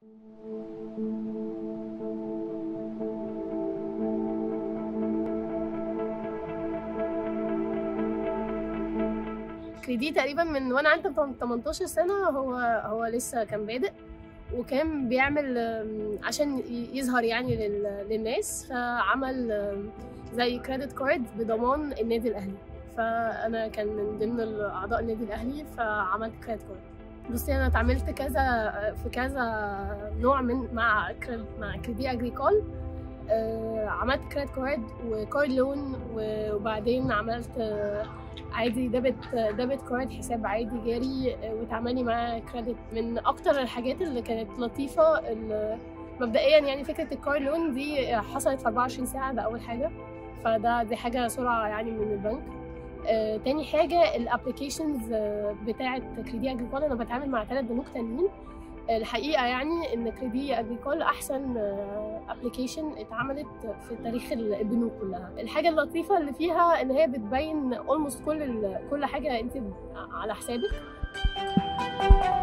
كريدي تقريبا من وانا عندي 18 سنه هو هو لسه كان بادئ وكان بيعمل آم، عشان ي- يظهر يعني لل- للناس فعمل آم، زي كريدت كارد بضمان النادي الاهلي فانا كان من ضمن اعضاء النادي الاهلي فعملت كريدت كارد بصي انا اتعاملت كذا في كذا نوع من مع كريد مع كريدي اجريكول آه، عملت كريدت كارد وكارد لون وبعدين عملت آه، عادي ديبت ديبت كارد حساب عادي جاري آه، واتعمل لي معاه كريدت من اكتر الحاجات اللي كانت لطيفه ال- مبدئيا يعني فكره الكار لون دي حصلت في 24 ساعه ده اول حاجه فده دي حاجه سرعه يعني من البنك آه، تاني حاجه الابلكيشنز بتاعه كريدي اجريكول انا بتعامل مع ثلاث بنوك تانيين الحقيقه يعني ان كريدي اجريكول احسن ابلكيشن اتعملت في تاريخ البنوك كلها الحاجه اللطيفه اللي فيها ان هي بتبين اولموست كل ال- كل حاجه انت على حسابك